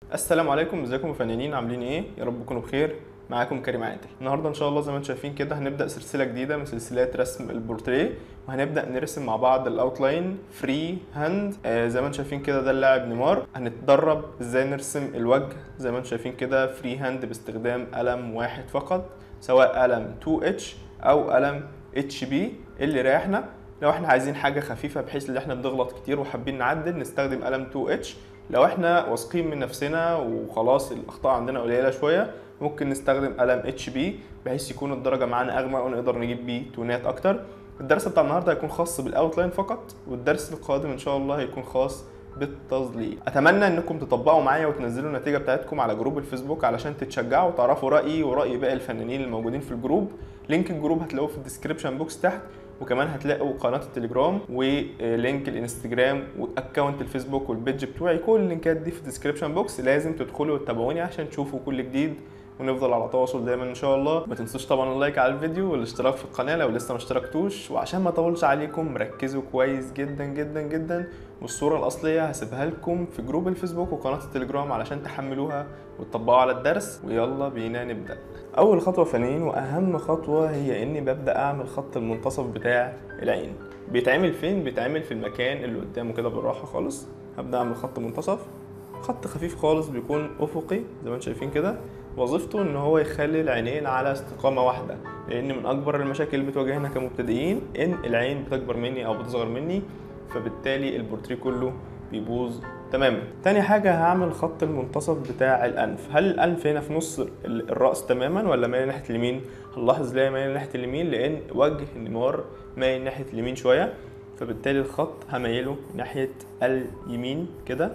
السلام عليكم ازيكم يا فنانين عاملين ايه يا رب تكونوا بخير معاكم كريم عادل النهارده ان شاء الله زي ما انتم شايفين كده هنبدا سلسله جديده من سلسلات رسم البورتريه وهنبدا نرسم مع بعض الاوتلاين فري هاند آه زي ما انتم شايفين كده ده اللاعب نيمار هنتدرب ازاي نرسم الوجه زي ما انتم شايفين كده فري هاند باستخدام قلم واحد فقط سواء قلم 2 اتش او قلم اتش بي اللي يريحنا لو احنا عايزين حاجه خفيفه بحيث ان احنا بنغلط كتير وحابين نعدل نستخدم قلم 2 اتش لو احنا واثقين من نفسنا وخلاص الاخطاء عندنا قليله شويه ممكن نستخدم قلم اتش بي بحيث يكون الدرجه معانا اغمق ونقدر نجيب بيه تونات اكتر الدرس بتاع النهارده هيكون خاص بالاوتلاين فقط والدرس القادم ان شاء الله هيكون خاص بالتظليل اتمنى انكم تطبقوا معايا وتنزلوا النتيجه بتاعتكم على جروب الفيسبوك علشان تتشجعوا وتعرفوا رايي وراي باقي الفنانين الموجودين في الجروب لينك الجروب هتلاقوه في الديسكربشن بوكس تحت وكمان هتلاقوا قناه التليجرام ولينك الانستجرام واكونت الفيسبوك والبيج بتوعي كل اللينكات دي في الديسكربشن بوكس لازم تدخلوا وتتابعوني عشان تشوفوا كل جديد ونفضل على تواصل دايما ان شاء الله ما تنسوش طبعا اللايك على الفيديو والاشتراك في القناه لو لسه ما اشتركتوش وعشان ما اطولش عليكم ركزوا كويس جدا جدا جدا والصوره الاصليه هسيبها لكم في جروب الفيسبوك وقناه التليجرام علشان تحملوها وتطبقوا على الدرس ويلا بينا نبدا اول خطوه فنانين واهم خطوه هي اني ببدا اعمل خط المنتصف بتاع العين بيتعمل فين بيتعمل في المكان اللي قدامه كده بالراحه خالص هبدا اعمل خط منتصف خط خفيف خالص بيكون افقي زي ما انتم شايفين كده وظيفته ان هو يخلي العينين على استقامه واحده لان من اكبر المشاكل اللي بتواجهنا كمبتدئين ان العين بتكبر مني او بتصغر مني فبالتالي البورتريه كله بيبوظ تماما تاني حاجة هعمل خط المنتصف بتاع الأنف هل الأنف هنا في نص الرأس تماما ولا مايل ناحية اليمين هنلاحظ ليه مايل ناحية اليمين لأن وجه النمار مايل ناحية اليمين شوية فبالتالي الخط هميله ناحية اليمين كده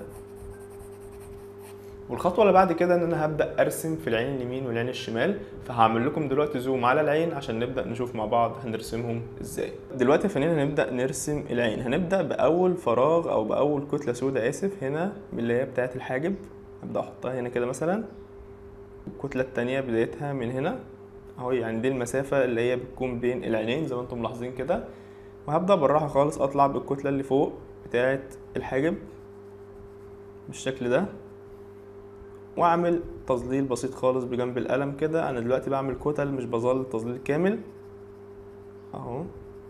والخطوه اللي بعد كده ان انا هبدا ارسم في العين اليمين والعين الشمال فهعمل لكم دلوقتي زوم على العين عشان نبدا نشوف مع بعض هنرسمهم ازاي دلوقتي يا فنانين هنبدا نرسم العين هنبدا باول فراغ او باول كتله سوداء اسف هنا اللي هي بتاعه الحاجب هبدا احطها هنا كده مثلا الكتله التانية بدايتها من هنا اهو يعني دي المسافه اللي هي بتكون بين العينين زي ما انتم ملاحظين كده وهبدا بالراحه خالص اطلع بالكتله اللي فوق بتاعه الحاجب بالشكل ده واعمل تظليل بسيط خالص بجنب القلم كده انا دلوقتي بعمل كتل مش بظل تظليل كامل اهو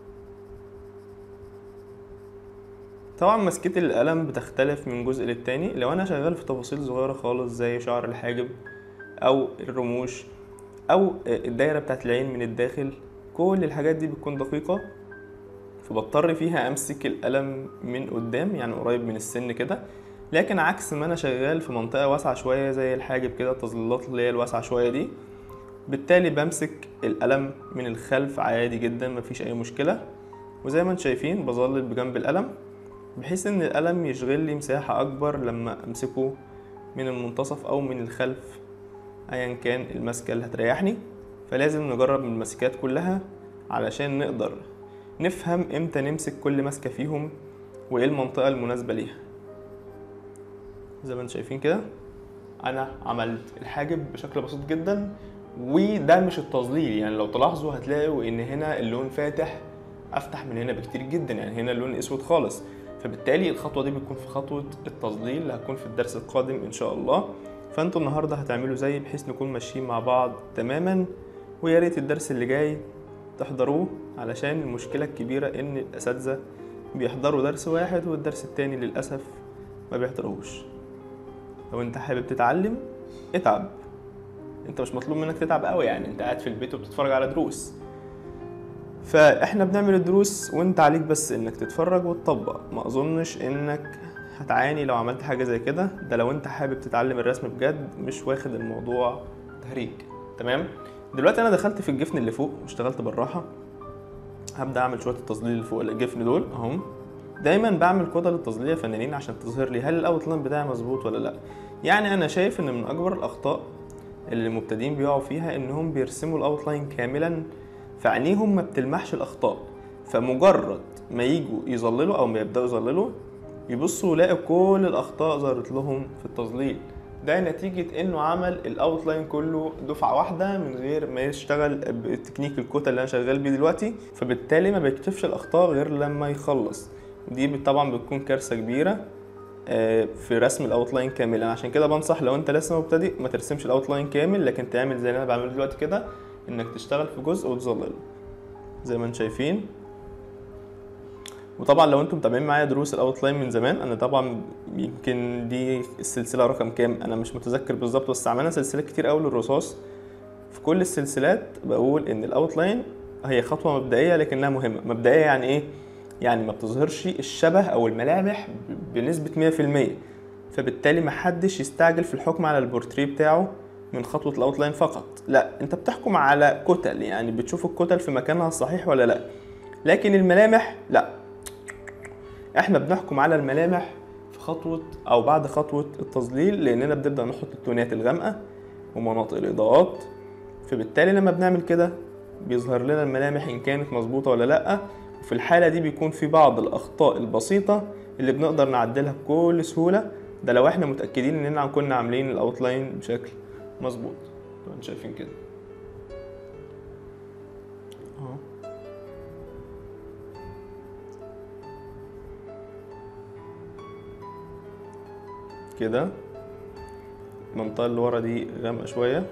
طبعا مسكتي القلم بتختلف من جزء للتاني لو انا شغال في تفاصيل صغيرة خالص زي شعر الحاجب او الرموش او الدايرة بتاعت العين من الداخل كل الحاجات دي بتكون دقيقة فبضطر فيها امسك القلم من قدام يعني قريب من السن كده لكن عكس ما انا شغال في منطقه واسعه شويه زي الحاجب كده التظليلات اللي هي الواسعه شويه دي بالتالي بمسك القلم من الخلف عادي جدا مفيش اي مشكله وزي ما انتم شايفين بظلل بجنب القلم بحيث ان القلم يشغل لي مساحه اكبر لما امسكه من المنتصف او من الخلف ايا كان المسكه اللي هتريحني فلازم نجرب من المسكات كلها علشان نقدر نفهم امتى نمسك كل مسكه فيهم وايه المنطقه المناسبه ليها زي ما انتم شايفين كده انا عملت الحاجب بشكل بسيط جدا وده مش التظليل يعني لو تلاحظوا هتلاقوا ان هنا اللون فاتح افتح من هنا بكتير جدا يعني هنا اللون اسود خالص فبالتالي الخطوه دي بتكون في خطوه التظليل اللي هتكون في الدرس القادم ان شاء الله فانتوا النهارده هتعملوا زي بحيث نكون ماشيين مع بعض تماما ويا ريت الدرس اللي جاي تحضروه علشان المشكله الكبيره ان الاساتذه بيحضروا درس واحد والدرس التاني للاسف ما بيحضروش لو انت حابب تتعلم اتعب انت مش مطلوب منك تتعب قوي يعني انت قاعد في البيت وبتتفرج على دروس فاحنا بنعمل الدروس وانت عليك بس انك تتفرج وتطبق ما اظنش انك هتعاني لو عملت حاجه زي كده ده لو انت حابب تتعلم الرسم بجد مش واخد الموضوع تهريج تمام دلوقتي انا دخلت في الجفن اللي فوق واشتغلت بالراحه هبدا اعمل شويه التظليل اللي فوق الجفن دول اهم دايما بعمل كودا للتظليل فنانين عشان تظهر لي هل الاوتلاين بتاعي مظبوط ولا لا يعني انا شايف ان من اكبر الاخطاء اللي المبتدئين بيقعوا فيها انهم بيرسموا الاوتلاين كاملا فعينيهم ما بتلمحش الاخطاء فمجرد ما يجوا يظللوا او ما يبداوا يظللوا يبصوا يلاقوا كل الاخطاء ظهرت لهم في التظليل ده نتيجة انه عمل الاوتلاين كله دفعة واحدة من غير ما يشتغل بتكنيك الكوتا اللي انا شغال بيه دلوقتي فبالتالي ما بيكتشفش الاخطاء غير لما يخلص دي طبعا بتكون كارثة كبيرة آه، في رسم الاوتلاين كاملا عشان كده بنصح لو انت لسه مبتدئ ما ترسمش الاوتلاين كامل لكن تعمل زي اللي انا بعمله دلوقتي كده انك تشتغل في جزء وتظلله زي ما انتم شايفين وطبعا لو انتم متابعين معايا دروس الاوتلاين من زمان انا طبعا يمكن دي السلسله رقم كام انا مش متذكر بالظبط بس عملنا سلسلات كتير قوي للرصاص في كل السلسلات بقول ان الاوتلاين هي خطوه مبدئيه لكنها مهمه مبدئيه يعني ايه يعني ما بتظهرش الشبه او الملامح ب- بنسبه 100% فبالتالي محدش يستعجل في الحكم على البورتريه بتاعه من خطوه الاوتلاين فقط لا انت بتحكم على كتل يعني بتشوف الكتل في مكانها الصحيح ولا لا لكن الملامح لا احنا بنحكم على الملامح في خطوة او بعد خطوة التظليل لاننا بنبدأ نحط التونات الغامقة ومناطق الاضاءات فبالتالي لما بنعمل كده بيظهر لنا الملامح ان كانت مظبوطة ولا لا وفي الحالة دي بيكون في بعض الاخطاء البسيطة اللي بنقدر نعدلها بكل سهولة ده لو احنا متأكدين اننا كنا عاملين الاوتلاين بشكل مظبوط طبعا شايفين كده اهو كده المنطقة اللي ورا دي غامقة شوية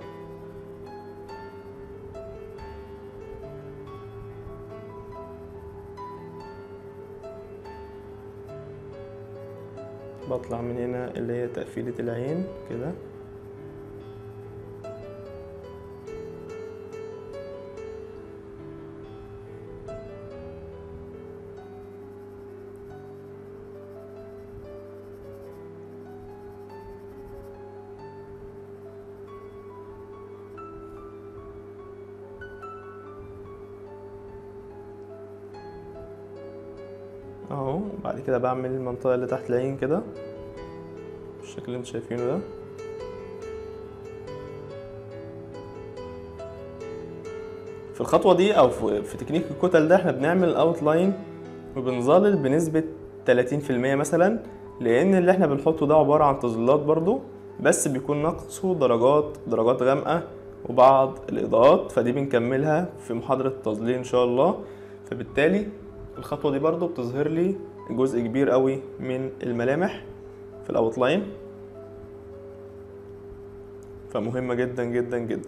بطلع من هنا اللي هي تقفيلة العين كده اهو بعد كده بعمل المنطقة اللي تحت العين كده بالشكل اللي انتوا شايفينه ده في الخطوة دي او في, في تكنيك الكتل ده احنا بنعمل اوتلاين وبنظلل بنسبة 30% مثلا لان اللي احنا بنحطه ده عبارة عن تظليلات برضو بس بيكون نقصه درجات درجات غامقة وبعض الاضاءات فدي بنكملها في محاضرة التظليل ان شاء الله فبالتالي الخطوة دي برضو بتظهر لي جزء كبير قوي من الملامح في الاوتلاين فمهمة جدا جدا جدا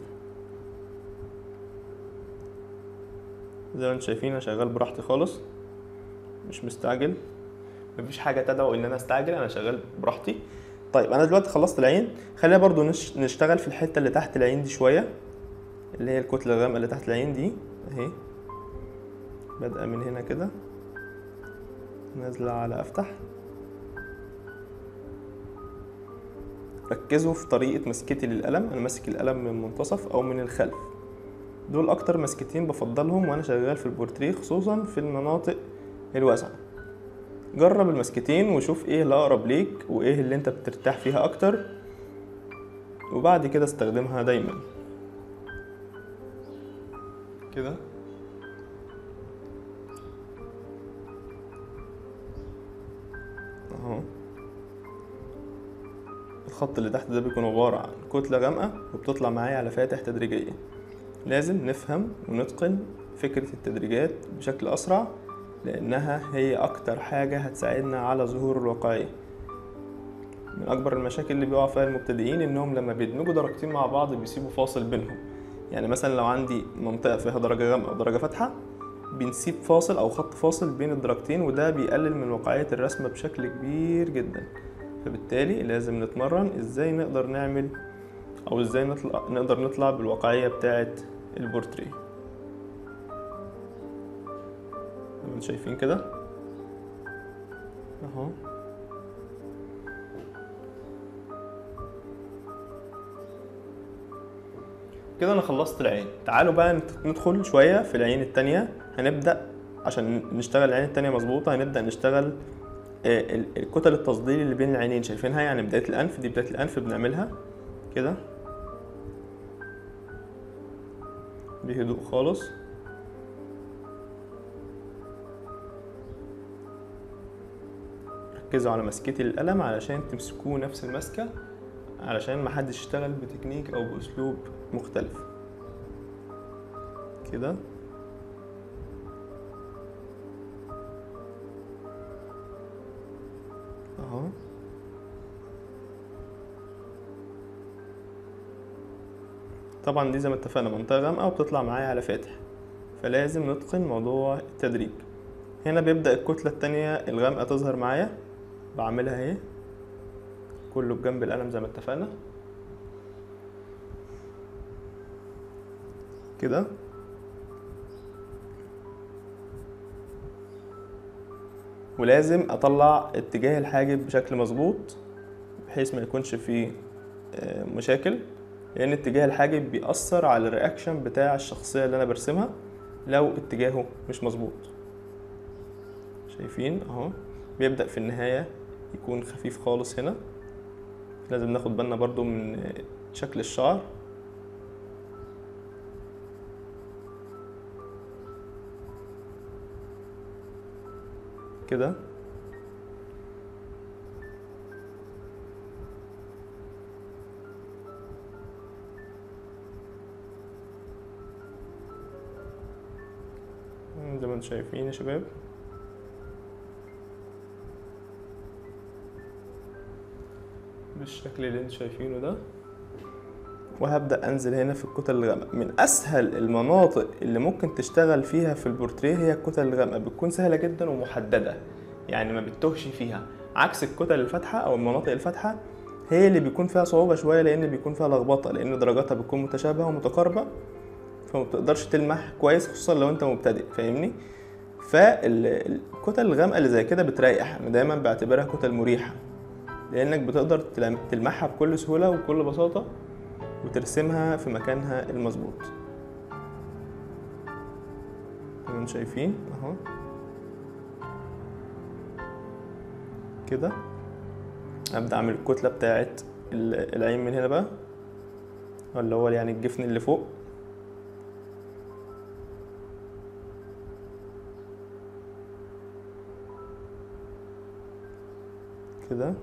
زي ما انتم شايفين انا شغال براحتي خالص مش مستعجل مفيش حاجة تدعو ان انا استعجل انا شغال براحتي طيب انا دلوقتي خلصت العين خلينا برضو نش... نشتغل في الحتة اللي تحت العين دي شوية اللي هي الكتلة الغامقة اللي تحت العين دي اهي بادئة من هنا كده نازلة على افتح ركزوا في طريقة مسكتي للقلم أنا ماسك القلم من المنتصف أو من الخلف دول أكتر مسكتين بفضلهم وأنا شغال في البورتريه خصوصا في المناطق الواسعة جرب المسكتين وشوف ايه اللي أقرب ليك وايه اللي انت بترتاح فيها أكتر وبعد كده استخدمها دايما كده اهو الخط اللي تحت ده بيكون عبارة عن كتلة غامقة وبتطلع معايا على فاتح تدريجية لازم نفهم ونتقن فكرة التدريجات بشكل أسرع لأنها هي أكتر حاجة هتساعدنا على ظهور الواقعية من أكبر المشاكل اللي بيقع فيها المبتدئين إنهم لما بيدمجوا درجتين مع بعض بيسيبوا فاصل بينهم يعني مثلا لو عندي منطقة فيها درجة غامقة ودرجة فاتحة بنسيب فاصل أو خط فاصل بين الدرجتين وده بيقلل من واقعية الرسمة بشكل كبير جدا فبالتالي لازم نتمرن ازاي نقدر نعمل او ازاي نطلع نقدر نطلع بالواقعية بتاعة البورتريه زي ما انتم شايفين كده اهو كده انا خلصت العين تعالوا بقى نت- ندخل شوية في العين التانية هنبدأ عشان نشتغل العين التانية مظبوطة هنبدأ نشتغل آه، ال- الكتل التظليل اللي بين العينين شايفينها يعني بداية الأنف دي بداية الأنف بنعملها كده بهدوء خالص ركزوا على مسكتي للقلم علشان تمسكوه نفس المسكة علشان محدش يشتغل بتكنيك أو بأسلوب مختلف كده اهو طبعا دي زي ما اتفقنا منطقة غامقة وبتطلع معايا على فاتح فلازم نتقن موضوع التدريج هنا بيبدأ الكتلة التانية الغامقة تظهر معايا بعملها اهي كله بجنب القلم زي ما اتفقنا كده ولازم اطلع اتجاه الحاجب بشكل مظبوط بحيث ما يكونش فيه آه، مشاكل لان اتجاه الحاجب بيأثر على الرياكشن بتاع الشخصية اللي انا برسمها لو اتجاهه مش مظبوط شايفين اهو بيبدأ في النهاية يكون خفيف خالص هنا لازم ناخد بالنا برضو من آه، شكل الشعر كده زي ما انتم شايفين يا شباب بالشكل اللي انتم شايفينه ده وهبدأ أنزل هنا في الكتل الغامقة من أسهل المناطق اللي ممكن تشتغل فيها في البورتريه هي الكتل الغامقة بتكون سهلة جدا ومحددة يعني ما بتتوهش فيها عكس الكتل الفاتحة أو المناطق الفاتحة هي اللي بيكون فيها صعوبة شوية لأن بيكون فيها لخبطة لأن درجاتها بتكون متشابهة ومتقاربة فما بتقدرش تلمح كويس خصوصا لو أنت مبتدئ فاهمني فالكتل الغامقة اللي زي كده بتريح أنا دايما بعتبرها كتل مريحة لأنك بتقدر تلم- تلمحها بكل سهولة وبكل بساطة وترسمها في مكانها المظبوط زي ما انتم شايفين اهو كده ابدا اعمل الكتله بتاعت ال- العين من هنا بقى اللي هو يعني الجفن اللي فوق كده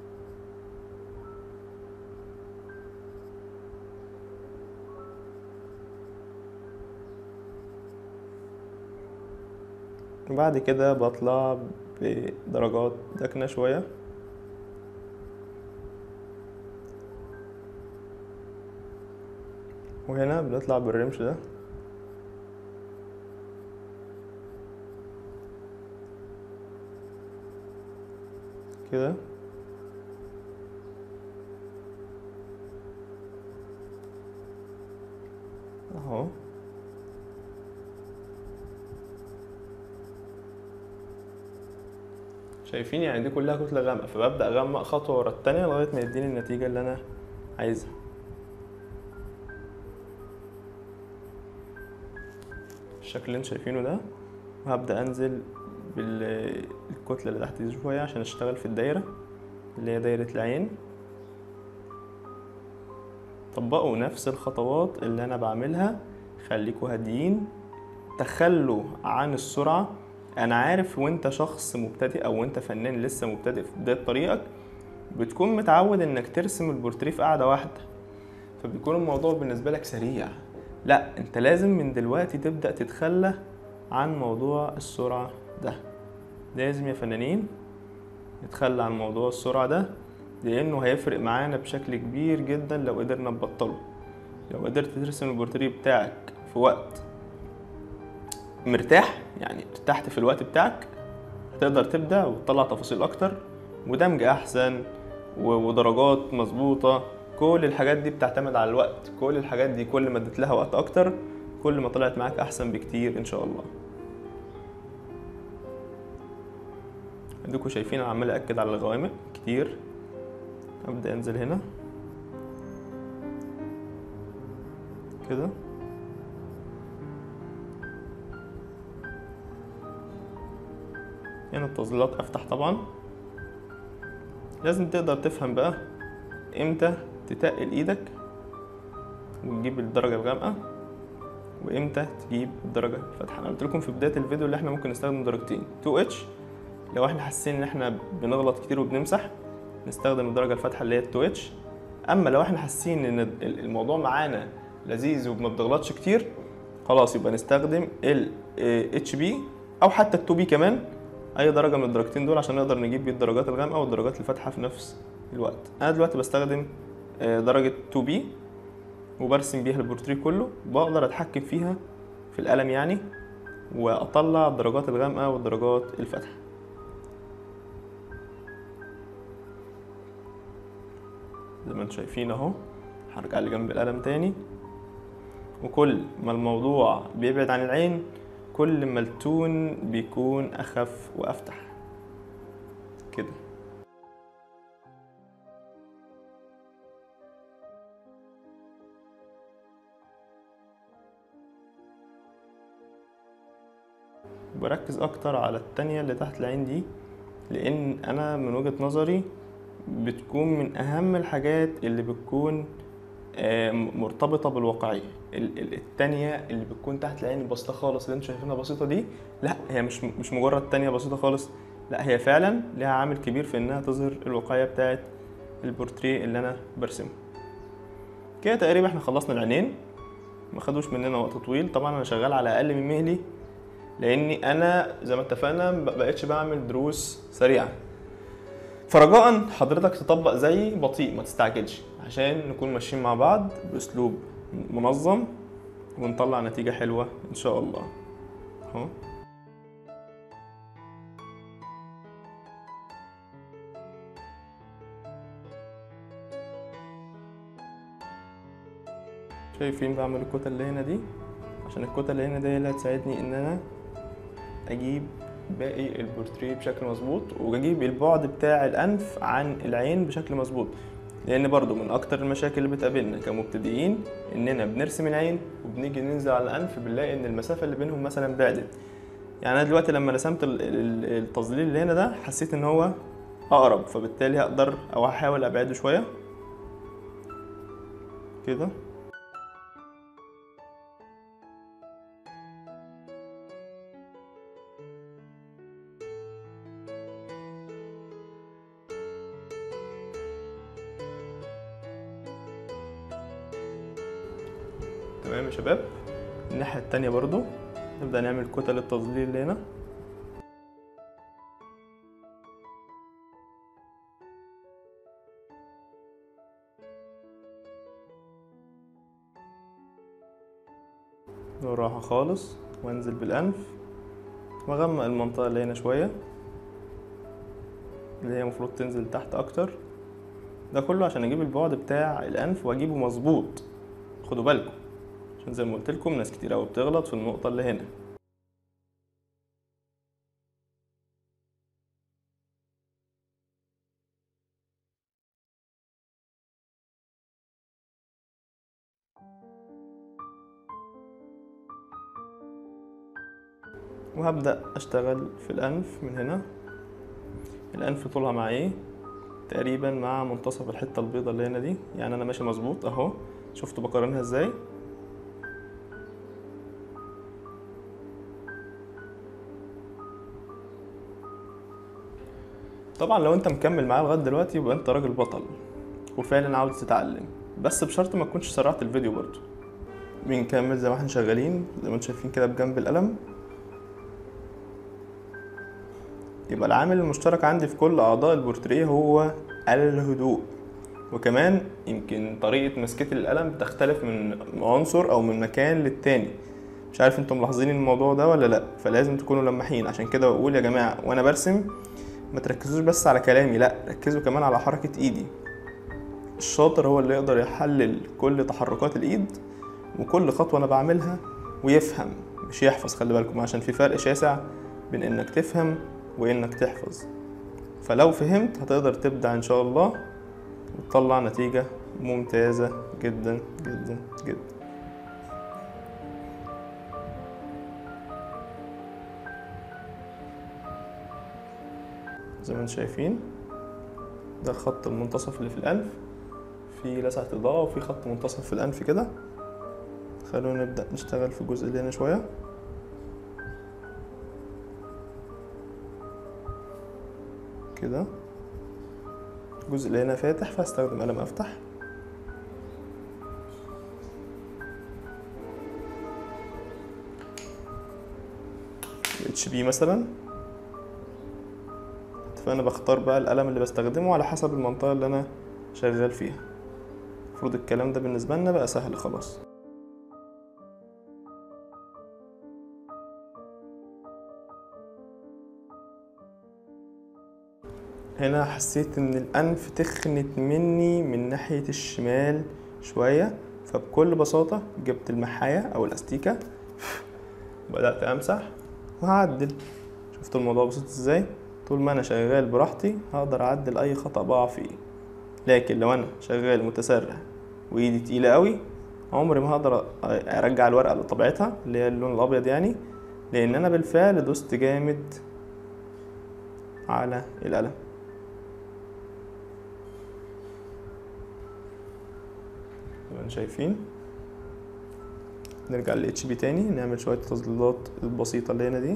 وبعد كده بطلع بدرجات داكنة شوية وهنا بنطلع بالرمش ده كده اهو شايفين يعني دي كلها كتلة غامقة فببدأ أغمق خطوة ورا التانية لغاية ما يديني النتيجة اللي أنا عايزها الشكل اللي انتوا شايفينه ده وهبدأ أنزل بالكتلة اللي تحت دي شوية عشان أشتغل في الدايرة اللي هي دايرة العين طبقوا نفس الخطوات اللي أنا بعملها خليكوا هاديين تخلوا عن السرعة انا عارف وانت شخص مبتدئ او انت فنان لسه مبتدئ في بدايه طريقك بتكون متعود انك ترسم البورتريه في قاعده واحده فبيكون الموضوع بالنسبه لك سريع لا انت لازم من دلوقتي تبدا تتخلى عن موضوع السرعه ده لازم يا فنانين نتخلى عن موضوع السرعه ده لانه هيفرق معانا بشكل كبير جدا لو قدرنا نبطله لو قدرت ترسم البورتريه بتاعك في وقت مرتاح يعني ارتحت في الوقت بتاعك هتقدر تبدع وتطلع تفاصيل اكتر ودمج احسن و- ودرجات مظبوطه كل الحاجات دي بتعتمد على الوقت كل الحاجات دي كل ما اديت لها وقت اكتر كل ما طلعت معاك احسن بكتير ان شاء الله اديكوا شايفين انا عمال اكد على الغوامق كتير ابدا انزل هنا كده هنا التظليلات افتح طبعا لازم تقدر تفهم بقى امتى تتقل ايدك وتجيب الدرجة الغامقة وامتى تجيب الدرجة الفاتحة انا قلت لكم في بداية الفيديو اللي احنا ممكن نستخدم درجتين 2 اتش لو احنا حاسين ان احنا بنغلط كتير وبنمسح نستخدم الدرجة الفاتحة اللي هي 2 اتش اما لو احنا حاسين ان ال- الموضوع معانا لذيذ وما بنغلطش كتير خلاص يبقى نستخدم ال اتش بي او حتى ال 2 بي كمان اي درجه من الدرجتين دول عشان نقدر نجيب بيه الدرجات الغامقه والدرجات الفاتحه في نفس الوقت انا دلوقتي بستخدم آه، درجه 2 بي وبرسم بيها البورتريه كله بقدر اتحكم فيها في القلم يعني واطلع الدرجات الغامقه والدرجات الفاتحه زي ما انتم شايفين اهو هرجع لجنب القلم تاني وكل ما الموضوع بيبعد عن العين كل ما التون بيكون اخف وافتح كده بركز اكتر على التانية اللي تحت العين دي لان انا من وجهة نظري بتكون من اهم الحاجات اللي بتكون آه، مرتبطة بالواقعية ال- ال- التانية اللي بتكون تحت العين البسيطة خالص اللي انتوا شايفينها بسيطة دي لا هي مش مش مجرد تانية بسيطة خالص لا هي فعلا لها عامل كبير في انها تظهر الواقعية بتاعت البورتريه اللي انا برسمه كده تقريبا احنا خلصنا العينين ما خدوش مننا وقت طويل طبعا انا شغال على اقل من مهلي لاني انا زي ما اتفقنا ما بقتش بعمل دروس سريعه فرجاء حضرتك تطبق زي بطيء ما تستعجلش عشان نكون ماشيين مع بعض باسلوب منظم ونطلع نتيجه حلوه ان شاء الله اهو شايفين بعمل الكتل اللي هنا دي عشان الكتل اللي هنا دي هي اللي هتساعدني ان انا اجيب باقي البورتريه بشكل مظبوط واجيب البعد بتاع الانف عن العين بشكل مظبوط لان برضو من اكتر المشاكل اللي بتقابلنا كمبتدئين اننا بنرسم العين وبنيجي ننزل على الانف بنلاقي ان المسافه اللي بينهم مثلا بعدت يعني انا دلوقتي لما رسمت ال- ال- التظليل اللي هنا ده حسيت ان هو اقرب فبالتالي هقدر او هحاول ابعده شويه كده تمام يا شباب الناحية التانية برضو نبدأ نعمل كتل التظليل اللي هنا بالراحة خالص وانزل بالأنف واغمق المنطقة اللي هنا شوية اللي هي المفروض تنزل تحت أكتر ده كله عشان أجيب البعد بتاع الأنف وأجيبه مظبوط خدوا بالكم عشان زي ما قلت لكم ناس كتير قوي بتغلط في النقطة اللي هنا وهبدأ أشتغل في الأنف من هنا الأنف طولها مع إيه تقريبا مع منتصف الحتة البيضة اللي هنا دي يعني أنا ماشي مظبوط أهو شفتوا بقارنها إزاي طبعا لو انت مكمل معايا لغايه دلوقتي يبقى انت راجل بطل وفعلا عاوز تتعلم بس بشرط ما تكونش سرعت الفيديو برضو بنكمل زي ما احنا شغالين زي ما انتم شايفين كده بجنب القلم يبقى العامل المشترك عندي في كل اعضاء البورتريه هو الهدوء وكمان يمكن طريقة مسكتي للقلم بتختلف من عنصر أو من مكان للتاني مش عارف انتم ملاحظين الموضوع ده ولا لأ فلازم تكونوا لماحين عشان كده بقول يا جماعة وأنا برسم ما تركزوش بس على كلامي لأ ركزوا كمان على حركة إيدي الشاطر هو اللي يقدر يحلل كل تحركات الإيد وكل خطوة أنا بعملها ويفهم مش يحفظ خلي بالكم عشان في فرق شاسع بين إنك تفهم وإنك تحفظ فلو فهمت هتقدر تبدع إن شاء الله وتطلع نتيجة ممتازة جدا جدا جدا زي ما انتم شايفين ده الخط المنتصف اللي في الأنف في لسعة إضاءة وفي خط منتصف في الأنف كده خلونا نبدأ نشتغل في الجزء اللي هنا شوية كده الجزء اللي هنا فاتح فهستخدم قلم افتح اتش بي مثلا فانا بختار بقى القلم اللي بستخدمه على حسب المنطقه اللي انا شغال فيها المفروض الكلام ده بالنسبة لنا بقى سهل خلاص هنا حسيت ان الانف تخنت مني من ناحية الشمال شوية فبكل بساطة جبت المحاية او الاستيكة بدأت امسح وهعدل شفتوا الموضوع بسيط ازاي طول ما انا شغال براحتي هقدر اعدل اي خطأ بقع فيه لكن لو انا شغال متسرع وايدي تقيلة قوي عمري ما هقدر ارجع الورقة لطبيعتها اللي هي اللون الابيض يعني لان انا بالفعل دوست جامد على القلم زي ما شايفين نرجع لل اتش بي تاني نعمل شوية تظليلات البسيطة اللي هنا دي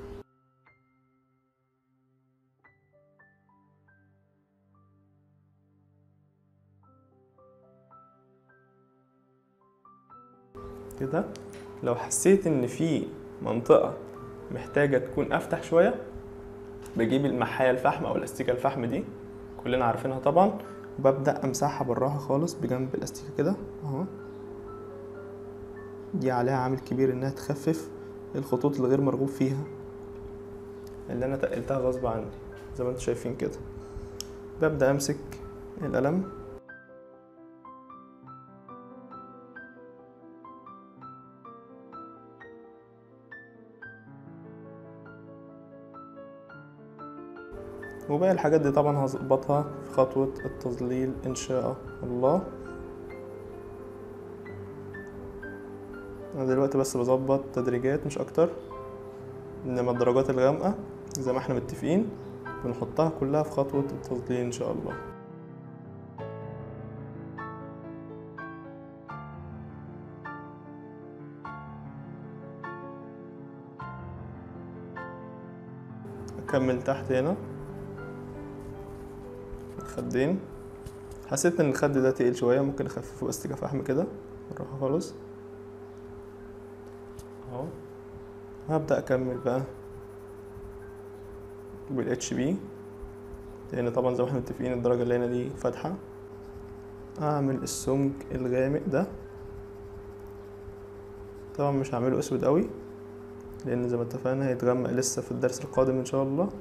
كده لو حسيت ان في منطقة محتاجة تكون افتح شوية بجيب المحاية الفحم او الاستيكة الفحم دي كلنا عارفينها طبعا وببدأ امسحها بالراحة خالص بجنب الاستيكة كده اهو دي عليها عامل كبير انها تخفف الخطوط الغير مرغوب فيها اللي انا تقلتها غصب عني زي ما انتم شايفين كده ببدأ امسك القلم وباقي الحاجات دي طبعا هظبطها في خطوة التظليل ان شاء الله انا دلوقتي بس بظبط تدريجات مش اكتر انما الدرجات الغامقة زي ما احنا متفقين بنحطها كلها في خطوة التظليل ان شاء الله اكمل تحت هنا الخدين حسيت ان الخد ده تقيل شويه ممكن اخففه باستيكه فحم كده بالراحه خالص اهو هبدا اكمل بقى بالاتش بي لان طبعا زي ما احنا متفقين الدرجه اللي هنا دي فاتحه اعمل السمك الغامق ده طبعا مش هعمله اسود قوي لان زي ما اتفقنا هيتغمق لسه في الدرس القادم ان شاء الله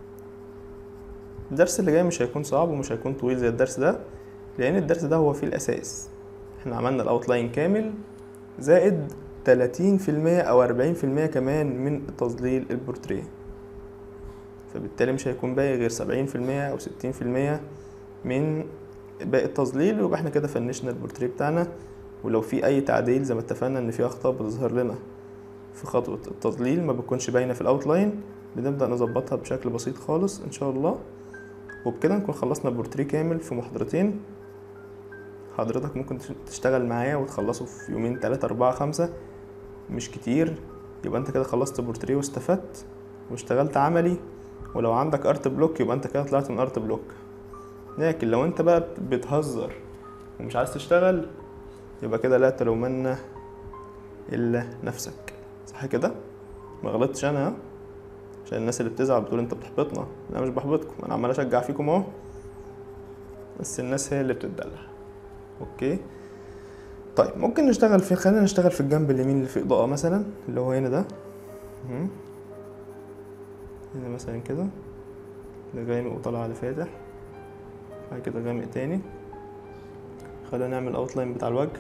الدرس اللي جاي مش هيكون صعب ومش هيكون طويل زي الدرس ده لان الدرس ده هو فيه الاساس احنا عملنا الاوتلاين كامل زائد 30% او 40% كمان من تظليل البورتريه فبالتالي مش هيكون باقي غير 70% او 60% من باقي التظليل ويبقى احنا كده فنشنا البورتريه بتاعنا ولو في اي تعديل زي ما اتفقنا ان في اخطاء بتظهر لنا في خطوة التظليل ما بتكونش باينة في الاوتلاين بنبدأ نظبطها بشكل بسيط خالص ان شاء الله وبكده نكون خلصنا البورتريه كامل في محاضرتين حضرتك ممكن تشتغل معايا وتخلصه في يومين تلاتة أربعة خمسة مش كتير يبقى انت كده خلصت البورتريه واستفدت واشتغلت عملي ولو عندك ارت بلوك يبقى انت كده طلعت من ارت بلوك لكن لو انت بقى بتهزر ومش عايز تشتغل يبقى كده لا تلومن الا نفسك صح كده ما غلطتش انا ها عشان الناس اللي بتزعل بتقول انت بتحبطنا انا مش بحبطكم انا عمال اشجع فيكم اهو بس الناس هي اللي بتتدلع اوكي طيب ممكن نشتغل في خلينا نشتغل في الجنب اليمين اللي فيه اضاءه مثلا اللي هو هنا ده مهم. هنا مثلا كده ده غامق وطالع على فاتح بعد كده غامق تاني خلينا نعمل الاوتلاين بتاع الوجه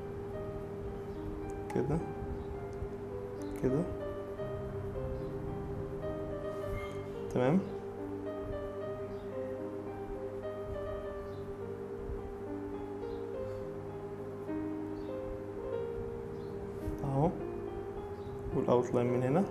كده كده تمام اهو والاوتلاين من هنا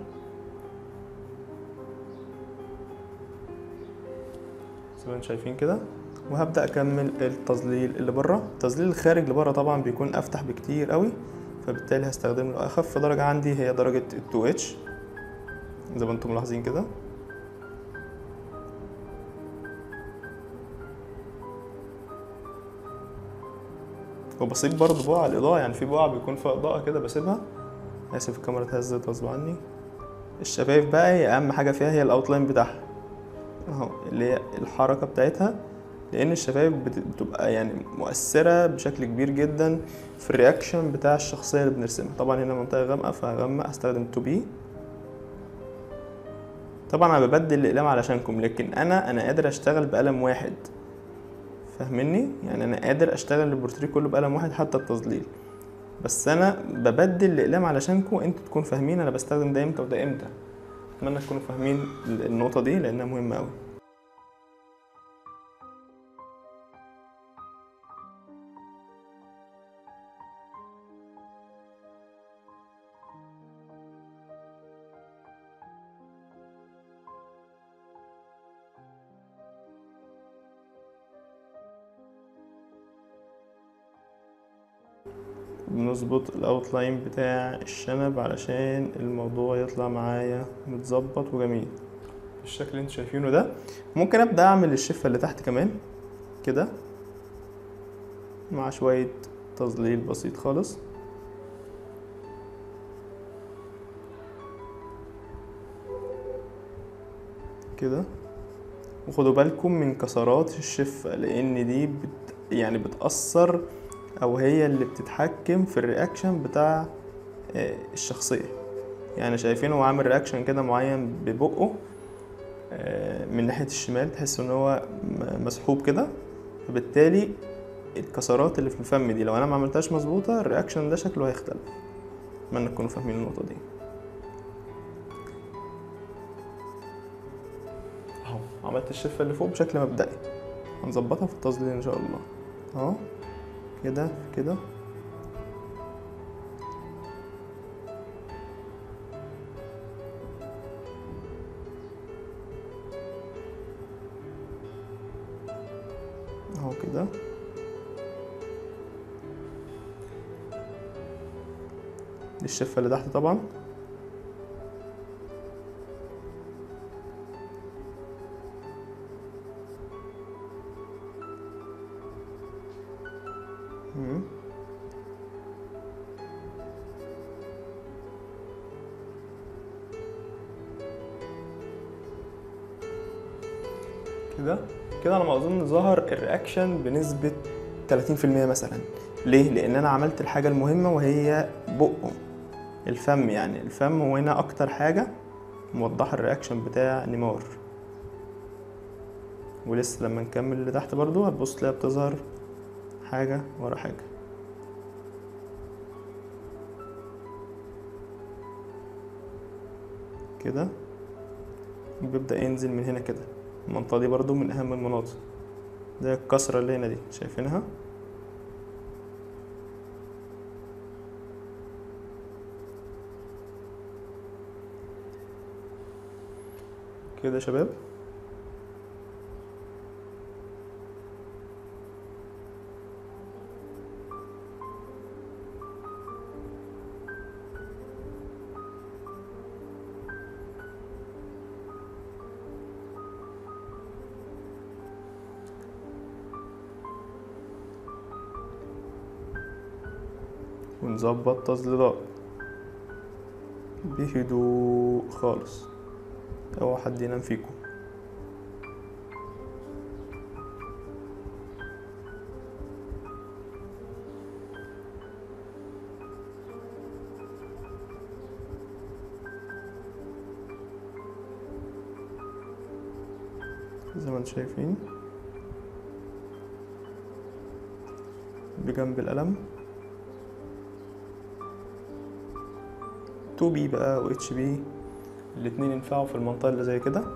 زي ما انتم شايفين كده وهبدا اكمل التظليل اللي بره التظليل الخارج اللي بره طبعا بيكون افتح بكتير قوي فبالتالي هستخدم له اخف درجه عندي هي درجه ال 2 اتش زي ما انتم ملاحظين كده وبسيب برضه بقع الاضاءه يعني في بقع بيكون فيها اضاءه كده بسيبها اسف الكاميرا اتهزت غصب عني الشفايف بقى هي اهم حاجه فيها هي الاوتلاين بتاعها اهو اللي هي الحركه بتاعتها لان الشفايف بت- بتبقى يعني مؤثره بشكل كبير جدا في الرياكشن بتاع الشخصيه اللي بنرسمها طبعا هنا منطقه غامقه فهغمق هستخدم 2 بي طبعا انا ببدل الاقلام علشانكم لكن انا انا قادر اشتغل بقلم واحد فاهمني يعني انا قادر اشتغل البورتريه كله بقلم واحد حتى التظليل بس انا ببدل الاقلام علشانكم انتوا تكونوا فاهمين انا بستخدم ده امتى وده امتى اتمنى تكونوا فاهمين النقطه دي لانها مهمه قوي بنظبط الاوتلاين بتاع الشنب علشان الموضوع يطلع معايا متظبط وجميل بالشكل اللي انتوا شايفينه ده ممكن ابدا اعمل الشفه اللي تحت كمان كده مع شويه تظليل بسيط خالص كده وخدوا بالكم من كسرات الشفه لان دي بت يعني بتاثر او هي اللي بتتحكم في الرياكشن بتاع آه، الشخصيه يعني شايفين هو عامل رياكشن كده معين ببقه آه، من ناحيه الشمال تحس ان هو م- مسحوب كده فبالتالي الكسرات اللي في الفم دي لو انا ما عملتهاش مظبوطه الرياكشن ده شكله هيختلف اتمنى تكونوا فاهمين النقطه دي اهو عملت الشفه اللي فوق بشكل مبدئي هنظبطها في التظليل ان شاء الله اهو كده كده اهو كده دي الشفة اللي تحت طبعا مم. كده كده على ما اظن ظهر الرياكشن بنسبة 30% مثلا ليه؟ لان انا عملت الحاجة المهمة وهي بقه الفم يعني الفم هو هنا اكتر حاجة موضحة الرياكشن بتاع نيمار ولسه لما نكمل اللي تحت برضو هتبص تلاقيها بتظهر حاجة ورا حاجة كده بيبدأ ينزل من هنا كده المنطقة دي برضو من أهم المناطق ده الكسرة اللي هنا دي شايفينها كده يا شباب ونظبط تظليلات بهدوء خالص اوعى حد ينام فيكم زي ما انتم شايفين بجنب القلم 2 بي بقى و اتش بي الاتنين ينفعوا في المنطقة اللي زي كده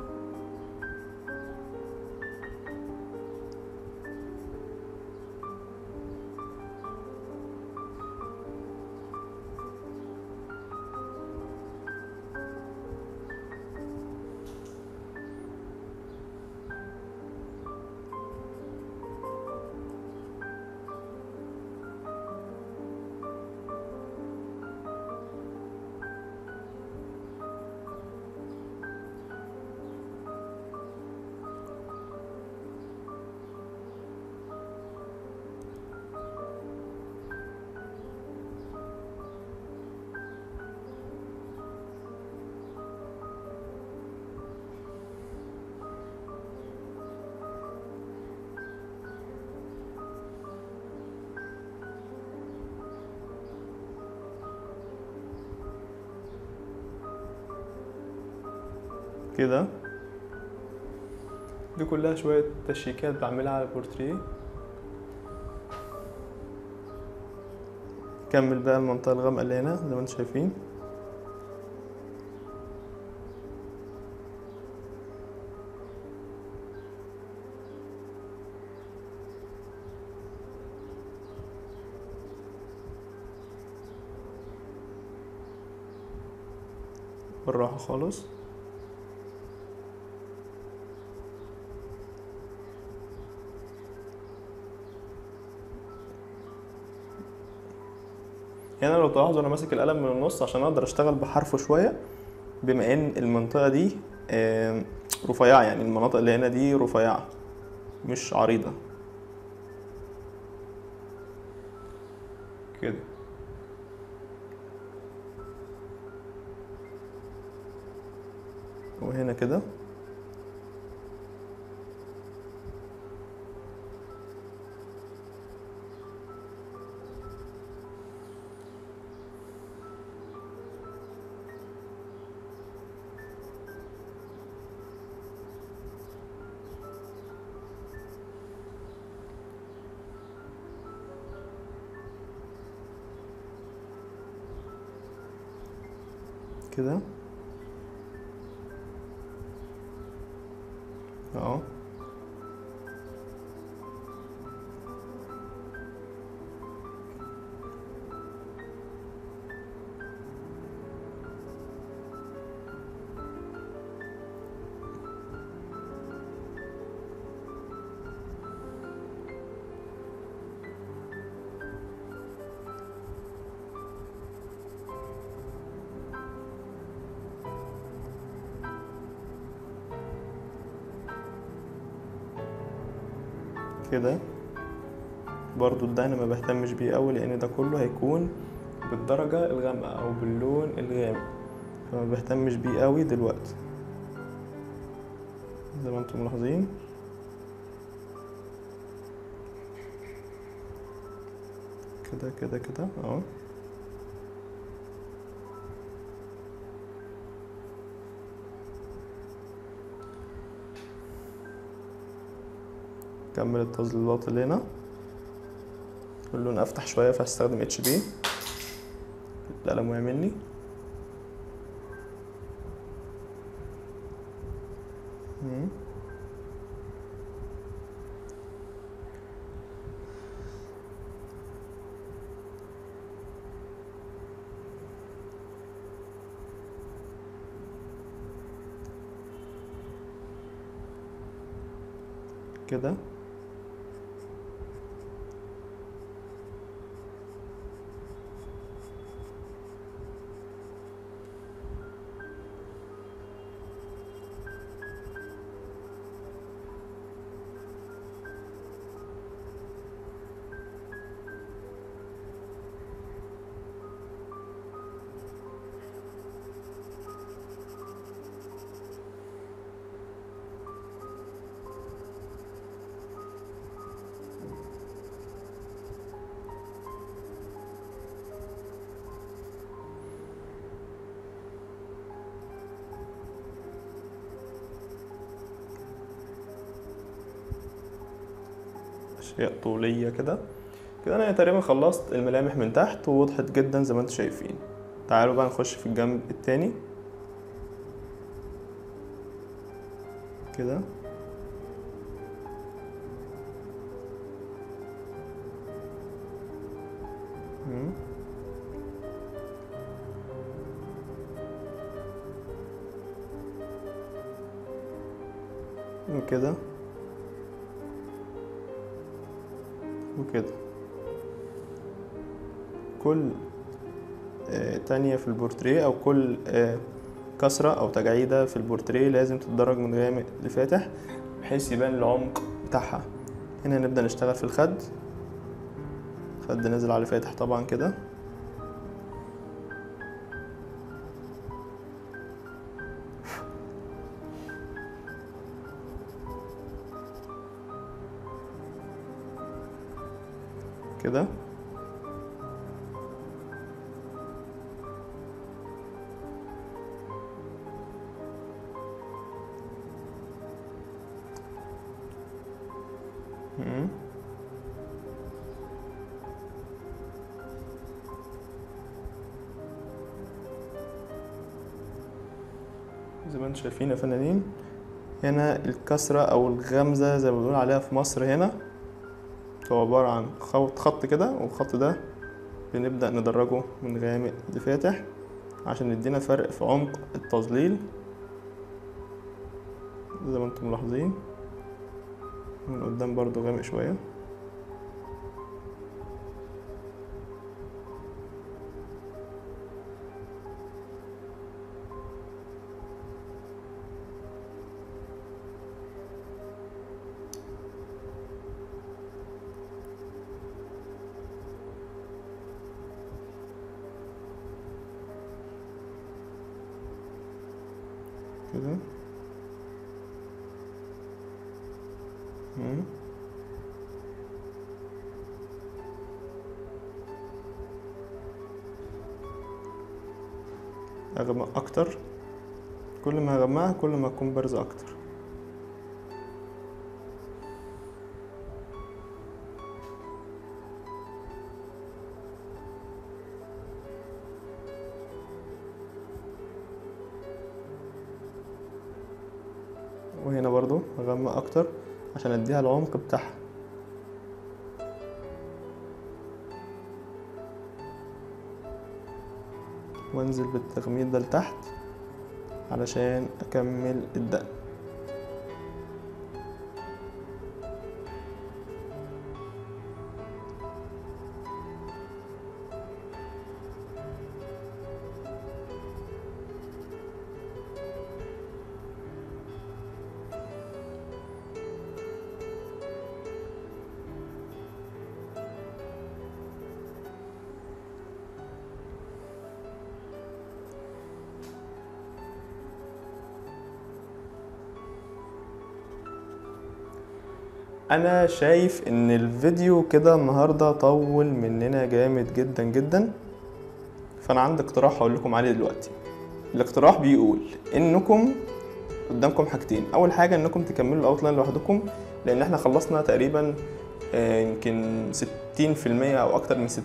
كده دي كلها شوية تشيكات بعملها على البورتريه كمل بقى المنطقة الغامقة اللي هنا زي ما انتم شايفين بالراحة خالص هنا لو تلاحظوا انا ماسك القلم من النص عشان اقدر اشتغل بحرفه شوية بما ان المنطقة دي آم، رفيعة يعني المناطق اللي هنا دي رفيعة مش عريضة كده وهنا كده كده اه كده برضو ده انا ما بهتمش بيه قوي لان ده كله هيكون بالدرجة الغامقة او باللون الغامق فما بهتمش بيه قوي دلوقتي زي ما انتم ملاحظين كده كده كده اهو كمل التظليلات اللي هنا اللون افتح شويه فهستخدم اتش بي القلم وقع مني مم. كده اشياء طوليه كده كده انا تقريبا خلصت الملامح من تحت ووضحت جدا زي ما انتم شايفين تعالوا بقى نخش في الجنب التاني كده مم. وكده وكده كل آه، تانية في البورتريه أو كل آه، كسرة أو تجعيدة في البورتريه لازم تتدرج من غامق لفاتح بحيث يبان العمق بتاعها هنا نبدأ نشتغل في الخد خد نازل على فاتح طبعا كده كده زي ما انتم شايفين يا فنانين هنا الكسرة او الغمزة زي ما بنقول عليها في مصر هنا هو عبارة عن خط خط كده والخط ده بنبدأ ندرجه من غامق لفاتح عشان يدينا فرق في عمق التظليل زي ما انتم ملاحظين من قدام برضو غامق شوية كده مم. اغمق اكتر كل ما اغمقها كل ما تكون بارزة اكتر وهنا برضو اغمق اكتر عشان اديها العمق بتاعها وانزل بالتغميض ده لتحت علشان اكمل الدقن انا شايف ان الفيديو كده النهارده طول مننا جامد جدا جدا فانا عندي اقتراح هقول لكم عليه دلوقتي الاقتراح بيقول انكم قدامكم حاجتين اول حاجه انكم تكملوا الاوتلاين لوحدكم لان احنا خلصنا تقريبا آه، يمكن 60% او اكتر من 60%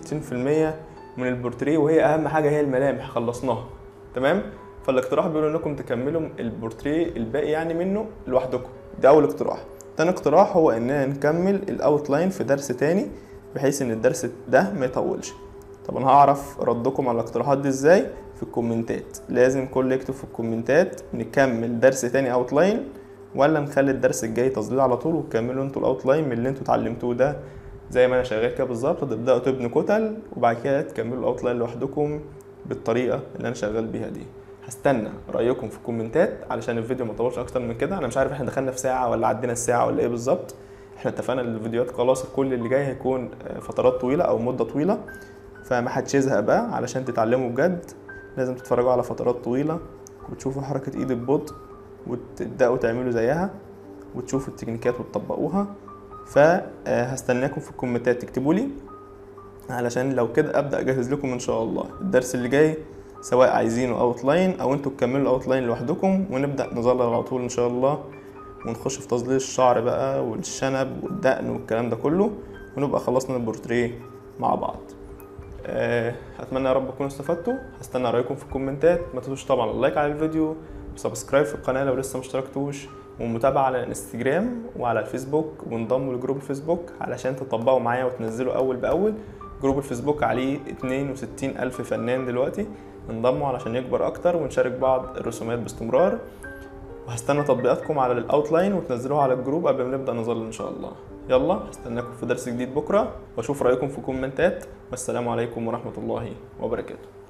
من البورتريه وهي اهم حاجه هي الملامح خلصناها تمام فالاقتراح بيقول انكم تكملوا البورتريه الباقي يعني منه لوحدكم ده اول اقتراح تاني اقتراح هو اننا نكمل الاوتلاين في درس تاني بحيث ان الدرس ده ما يطولش طب انا هعرف ردكم على الاقتراحات دي ازاي في الكومنتات لازم كل يكتب في الكومنتات نكمل درس تاني اوتلاين ولا نخلي الدرس الجاي تظليل على طول وتكملوا انتوا الاوتلاين من اللي انتوا اتعلمتوه ده زي ما انا شغال كده بالظبط وتبداوا تبنوا كتل وبعد كده تكملوا الاوتلاين لوحدكم بالطريقه اللي انا شغال بيها دي هستنى رايكم في الكومنتات علشان الفيديو ما يطولش اكتر من كده انا مش عارف احنا دخلنا في ساعه ولا عدينا الساعه ولا ايه بالظبط احنا اتفقنا ان الفيديوهات خلاص كل اللي جاي هيكون آه، فترات طويله او مده طويله فما حدش يزهق بقى علشان تتعلموا بجد لازم تتفرجوا على فترات طويله وتشوفوا حركه ايد ببطء وتبداوا تعملوا زيها وتشوفوا التكنيكات وتطبقوها فهستناكم في الكومنتات تكتبوا لي علشان لو كده ابدا اجهز لكم ان شاء الله الدرس اللي جاي سواء عايزينه اوتلاين او انتوا تكملوا الاوتلاين لوحدكم ونبدا نظلل على طول ان شاء الله ونخش في تظليل الشعر بقى والشنب والدقن والكلام ده كله ونبقى خلصنا البورتريه مع بعض آه، اتمنى يا رب تكونوا استفدتوا هستنى رايكم في الكومنتات ما تنسوش طبعا اللايك على الفيديو وسبسكرايب في القناه لو لسه مشتركتوش ومتابعه على الانستجرام وعلى الفيسبوك وانضموا لجروب الفيسبوك علشان تطبقوا معايا وتنزلوا اول باول جروب الفيسبوك عليه 62 الف فنان دلوقتي انضموا علشان يكبر اكتر ونشارك بعض الرسومات باستمرار وهستنى تطبيقاتكم على الاوتلاين وتنزلوها على الجروب قبل ما نبدا نظل ان شاء الله يلا هستناكم في درس جديد بكره واشوف رايكم في كومنتات والسلام عليكم ورحمه الله وبركاته